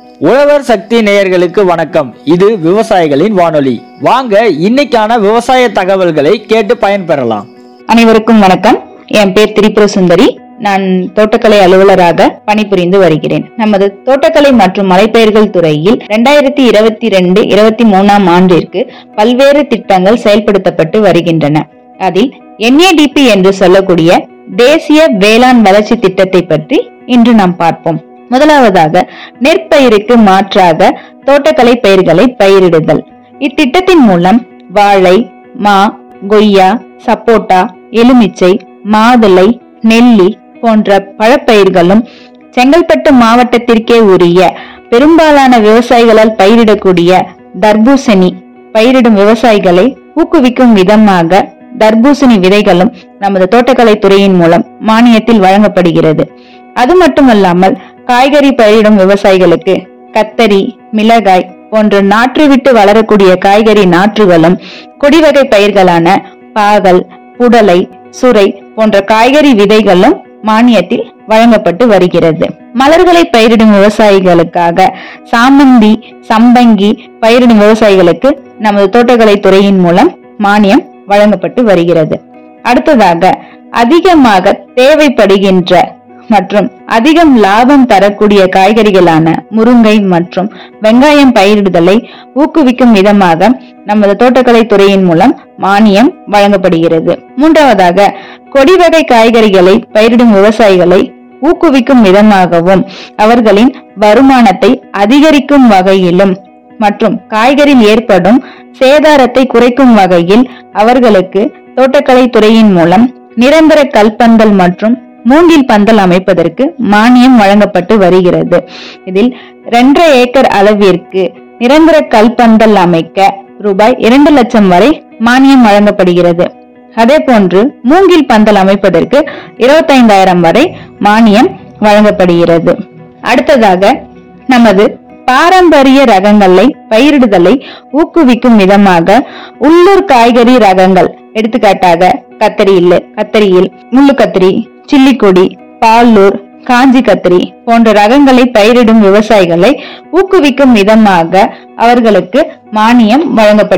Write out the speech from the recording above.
உழவர் சக்தி நேயர்களுக்கு வணக்கம் இது விவசாயிகளின் வானொலி வாங்க இன்னைக்கான விவசாய தகவல்களை கேட்டு பயன்பெறலாம் அனைவருக்கும் வணக்கம் என் பேர் திரிபுர சுந்தரி நான் தோட்டக்கலை அலுவலராக பணிபுரிந்து வருகிறேன் நமது தோட்டக்கலை மற்றும் மலைப்பயிர்கள் துறையில் இரண்டாயிரத்தி இருபத்தி ரெண்டு இருபத்தி மூணாம் ஆண்டிற்கு பல்வேறு திட்டங்கள் செயல்படுத்தப்பட்டு வருகின்றன அதில் NADP என்று சொல்லக்கூடிய தேசிய வேளாண் வளர்ச்சி திட்டத்தை பற்றி இன்று நாம் பார்ப்போம் முதலாவதாக நெற்பயிருக்கு மாற்றாக தோட்டக்கலை பயிர்களை பயிரிடுதல் இத்திட்டத்தின் மூலம் வாழை மா கொய்யா சப்போட்டா எலுமிச்சை மாதுளை நெல்லி போன்ற பழப்பயிர்களும் செங்கல்பட்டு மாவட்டத்திற்கே உரிய பெரும்பாலான விவசாயிகளால் பயிரிடக்கூடிய தர்பூசணி பயிரிடும் விவசாயிகளை ஊக்குவிக்கும் விதமாக தர்பூசணி விதைகளும் நமது தோட்டக்கலை துறையின் மூலம் மானியத்தில் வழங்கப்படுகிறது அது மட்டுமல்லாமல் காய்கறி பயிரிடும் விவசாயிகளுக்கு கத்தரி மிளகாய் போன்ற நாற்று விட்டு வளரக்கூடிய காய்கறி நாற்றுகளும் கொடிவகை பயிர்களான பாகல் புடலை சுரை போன்ற காய்கறி விதைகளும் மானியத்தில் வழங்கப்பட்டு வருகிறது மலர்களை பயிரிடும் விவசாயிகளுக்காக சாமந்தி சம்பங்கி பயிரிடும் விவசாயிகளுக்கு நமது தோட்டக்கலை துறையின் மூலம் மானியம் வழங்கப்பட்டு வருகிறது அடுத்ததாக அதிகமாக தேவைப்படுகின்ற மற்றும் அதிகம் லாபம் தரக்கூடிய காய்கறிகளான முருங்கை மற்றும் வெங்காயம் பயிரிடுதலை ஊக்குவிக்கும் விதமாக நமது தோட்டக்கலை துறையின் மூலம் மானியம் வழங்கப்படுகிறது மூன்றாவதாக கொடிவகை காய்கறிகளை பயிரிடும் விவசாயிகளை ஊக்குவிக்கும் விதமாகவும் அவர்களின் வருமானத்தை அதிகரிக்கும் வகையிலும் மற்றும் காய்கறியில் ஏற்படும் சேதாரத்தை குறைக்கும் வகையில் அவர்களுக்கு தோட்டக்கலை துறையின் மூலம் நிரந்தர கல்பந்தல் மற்றும் மூங்கில் பந்தல் அமைப்பதற்கு மானியம் வழங்கப்பட்டு வருகிறது இதில் இரண்டரை ஏக்கர் அளவிற்கு நிரந்தர கல்பந்தல் அமைக்க ரூபாய் இரண்டு லட்சம் வரை மானியம் வழங்கப்படுகிறது அதே போன்று மூங்கில் பந்தல் அமைப்பதற்கு இருபத்தைந்தாயிரம் வரை மானியம் வழங்கப்படுகிறது அடுத்ததாக நமது பாரம்பரிய ரகங்களை பயிரிடுதலை ஊக்குவிக்கும் விதமாக உள்ளூர் காய்கறி ரகங்கள் எடுத்துக்காட்டாக கத்தரியில் கத்தரியில் முள்ளு கத்திரி சில்லிக்கொடி பாலூர் காஞ்சி கத்திரி போன்ற ரகங்களை பயிரிடும் விவசாயிகளை ஊக்குவிக்கும் விதமாக அவர்களுக்கு மானியம் வழங்கப்படுகிறது